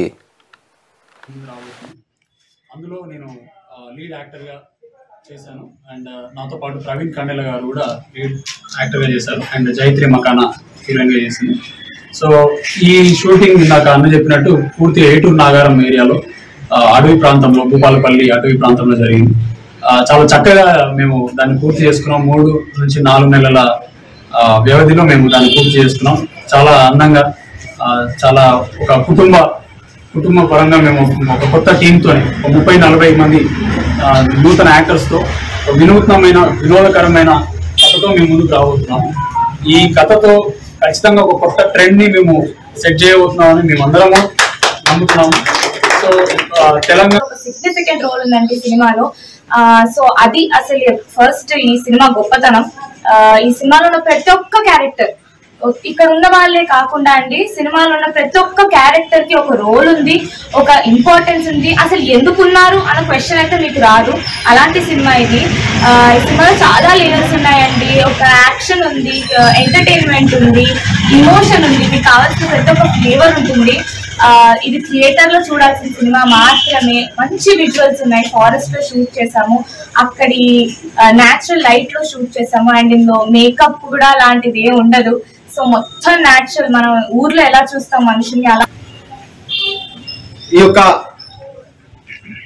అందులో నేను లీడ్ యాక్టర్గా చేశాను అండ్ నాతో పాటు ప్రవీణ్ కండెల గారు కూడా లీడ్ యాక్టర్గా చేశారు అండ్ జైత్రి మకానా హీరోయిన్గా చేసింది సో ఈ షూటింగ్ నాకు అన్న చెప్పినట్టు పూర్తి ఏటూరు నాగారం ఏరియాలో ఆ, అడవి ప్రాంతంలో భూపాలపల్లి అటవీ ప్రాంతంలో జరిగింది ఆ, చాలా చక్కగా మేము దాన్ని పూర్తి చేసుకున్నాం మూడు నుంచి నాలుగు నెలల ఆ, వ్యవధిలో మేము దాన్ని పూర్తి చేసుకున్నాం చాలా అందంగా ఆ, చాలా ఒక కుటుంబ కుటుంబ పరంగా మేము ఒక కొత్త టీంతో ఒక ముప్పై నలభై మంది ఆ, నూతన యాక్టర్స్తో ఒక వినూత్నమైన వినోదకరమైన కథతో మేము ముందుకు రాబోతున్నాము ఈ కథతో ఖచ్చితంగా ఒక కొత్త ట్రెండ్ ని మేము సెట్ చేయబోతున్నామని మేము అందరము నమ్ముతున్నాము సో ఆ, తెలంగాణ
ఒక సిగ్నిఫికెంట్ రోల్ ఉందండి ఈ సినిమాలో ఆ, సో అది అసలు ఫస్ట్ ఈ సినిమా గొప్పతనం ఆ, ఈ సినిమాలో ఉన్న ప్రతి ఒక్క క్యారెక్టర్ ఇక్కడ ఉన్న వాళ్ళే కాకుండా అండి సినిమాలో ఉన్న ప్రతి ఒక్క క్యారెక్టర్ కి ఒక రోల్ ఉంది ఒక ఇంపార్టెన్స్ ఉంది అసలు ఎందుకున్నారు అన్న క్వశ్చన్ అయితే మీకు రాదు అలాంటి సినిమా ఇది ఆ, ఈ సినిమాలో చాలా లీనర్స్ ఉన్నాయండి ఒక యాక్షన్ ఉంది ఎంటర్టైన్మెంట్ ఉంది ఇమోషన్ ఉంది మీకు కావాల్సిన ప్రతి ఒక్క ఫ్లేవర్ ఉంటుంది ఆ, ఇది థియేటర్ లో చూడాల్సిన సినిమా మాత్రమే మంచి విజువల్స్ ఉన్నాయి ఫారెస్ట్ లో షూట్ చేసాము అక్కడి న్యాచురల్ లైట్ లో షూట్ చేసాము అండ్ ఇందులో మేకప్ కూడా లాంటిది ఏం ఉండదు సో మొత్తం న్యాచురల్ మనం ఊర్లో ఎలా చూస్తాం మనుషుల్ని అలా
ఈ యొక్క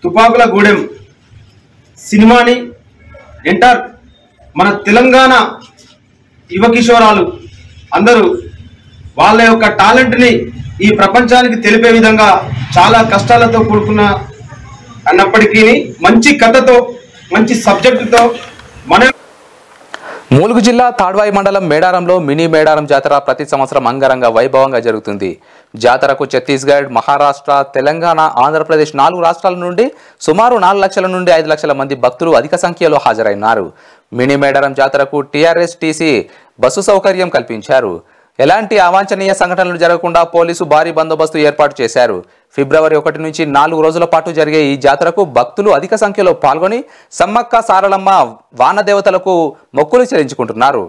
తుపాకుల గూడెం సినిమాని ఎంటర్ మన తెలంగాణ యువ కిషోరాలు అందరూ వాళ్ళ యొక్క టాలెంట్ని ఈ ప్రపంచానికి తెలిపే విధంగా చాలా కష్టాలతో కూడుకున్న అన్నప్పటికీ మంచి కథతో మంచి సబ్జెక్టుతో మన
మూలుగు జిల్లా తాడ్వాయి మండలం మేడారంలో మినీ మేడారం జాతర ప్రతి సంవత్సరం అంగరంగ వైభవంగా జరుగుతుంది జాతరకు ఛత్తీస్గఢ్ మహారాష్ట్ర తెలంగాణ ఆంధ్రప్రదేశ్ నాలుగు రాష్ట్రాల నుండి సుమారు నాలుగు లక్షల నుండి ఐదు లక్షల మంది భక్తులు అధిక సంఖ్యలో హాజరైనారు మినీ మేడారం జాతరకు టీఆర్ఎస్ టీసీ బస్సు సౌకర్యం కల్పించారు ఎలాంటి అవాంఛనీయ సంఘటనలు జరగకుండా పోలీసు భారీ బందోబస్తు ఏర్పాటు చేశారు ఫిబ్రవరి ఒకటి నుంచి నాలుగు రోజుల పాటు జరిగే ఈ జాతరకు భక్తులు అధిక సంఖ్యలో పాల్గొని సమ్మక్క సారలమ్మ వానదేవతలకు మొక్కులు చెల్లించుకుంటున్నారు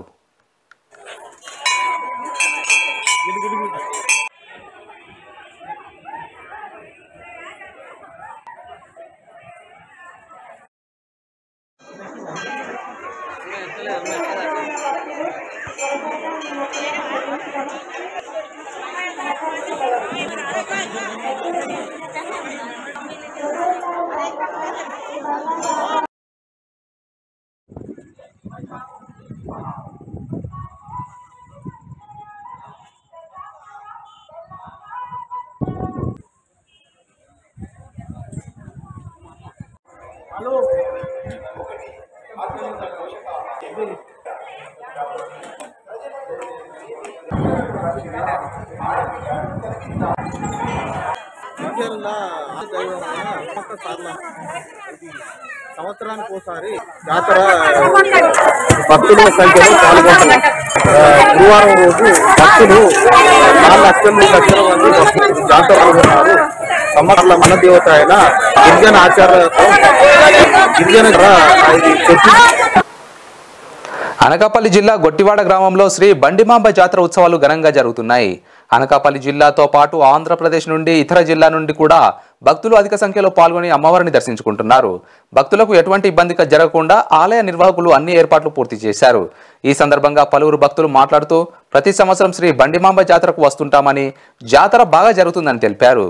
సంవత్సరానికి ఒకసారి జాతర భక్తుల సంఖ్యలో పాల్గొంటారు ఆ, గురువారం రోజు భక్తులు నాలుగు లక్షల మూడు లక్షల మంది భక్తులు జాతర పాల్గొన్నారు సంవత్సరాల మన దేవత అయిన గిరిజన ఆచారాలతో గిరిజన ఇది చెప్పి
అనకాపల్లి జిల్లా గొట్టివాడ గ్రామంలో శ్రీ బండిమాంబ జాతర ఉత్సవాలు ఘనంగా జరుగుతున్నాయి అనకాపల్లి జిల్లాతో పాటు ఆంధ్రప్రదేశ్ నుండి ఇతర జిల్లా నుండి కూడా భక్తులు అధిక సంఖ్యలో పాల్గొని అమ్మవారిని దర్శించుకుంటున్నారు భక్తులకు ఎటువంటి ఇబ్బంది జరగకుండా ఆలయ నిర్వాహకులు అన్ని ఏర్పాట్లు పూర్తి చేశారు ఈ సందర్భంగా పలువురు భక్తులు మాట్లాడుతూ ప్రతి సంవత్సరం శ్రీ బండిమాంబ జాతరకు వస్తుంటామని జాతర బాగా జరుగుతుందని తెలిపారు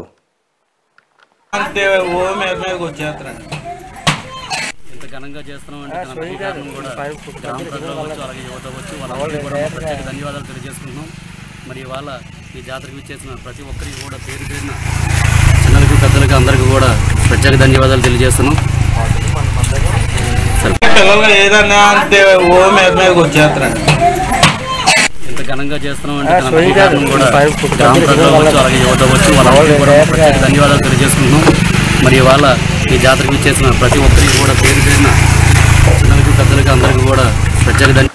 ఇంత ఘనంగా చేస్తున్నామంటే దానికి కారణం కూడా గ్రామ ప్రజలు అవ్వచ్చు అలాగే యువత అవ్వచ్చు వాళ్ళందరికీ కూడా మా ప్రత్యేక ధన్యవాదాలు తెలియజేసుకుంటున్నాం మరి ఇవాళ ఈ జాతరకు ఇచ్చేసిన ప్రతి ఒక్కరికి కూడా పేరు పేరున చిన్నలకు పెద్దలకు అందరికీ కూడా ప్రత్యేక ధన్యవాదాలు తెలియజేస్తున్నాం సరే
పిల్లలు ఏదన్నా అంతే ఓ మీద మీదకి వచ్చేస్తారండి
ఇంత ఘనంగా చేస్తున్నామంటే దానికి కారణం కూడా గ్రామ ప్రజలు అవ్వచ్చు అలాగే యువత అవ్వచ్చు వాళ్ళందరికీ కూడా మా ప్రత్యేక ధన్యవాదాలు తెలియజేసుకుంటున్నాం మరి ఇవాళ ఈ జాతరకు ఇచ్చేసిన ప్రతి ఒక్కరికి కూడా పేరు పేరున చిన్నలకు పెద్దలకు అందరికీ కూడా ప్రత్యేక ధన్యవాదాలు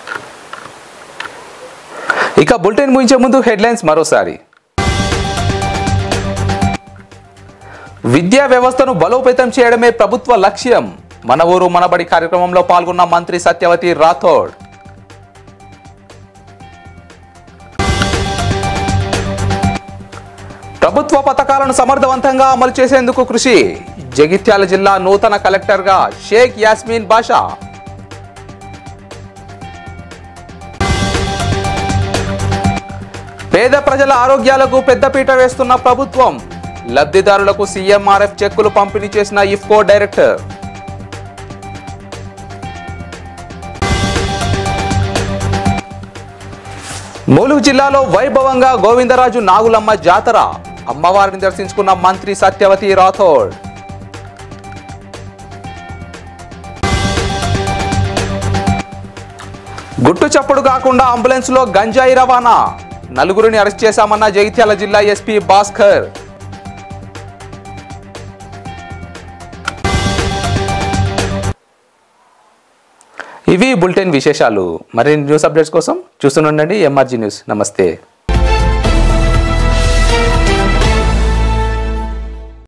ఇక బులెటిన్ ముగించే ముందు హెడ్లైన్స్ మరోసారి విద్యా వ్యవస్థను బలోపేతం చేయడమే ప్రభుత్వ లక్ష్యం మన ఊరు మనబడి కార్యక్రమంలో పాల్గొన్న మంత్రి సత్యవతి రాథోడ్ ప్రభుత్వ పథకాలను సమర్థవంతంగా అమలు చేసేందుకు కృషి జగిత్యాల జిల్లా నూతన కలెక్టర్గా షేక్ యాస్మిన్ బాషా పేద ప్రజల ఆరోగ్యాలకు పెద్దపీట వేస్తున్న ప్రభుత్వం లబ్ధిదారులకు సీఎంఆర్ఎఫ్ చెక్కులు పంపిణీ చేసిన ఇఫ్కో డైరెక్టర్ ములుగు జిల్లాలో వైభవంగా గోవిందరాజు నాగులమ్మ జాతర అమ్మవారిని దర్శించుకున్న మంత్రి సత్యవతి రాథోడ్ గుట్టు చప్పుడు కాకుండా అంబులెన్స్ లో గంజాయి రవాణా నలుగురిని అరెస్ట్ చేశామన్న జగిత్యాల జిల్లా ఎస్పీ భాస్కర్ ఇవి బులెటిన్ విశేషాలు మరిన్ని న్యూస్ అప్డేట్స్ కోసం చూస్తుండండి ఎంఆర్జీ న్యూస్ నమస్తే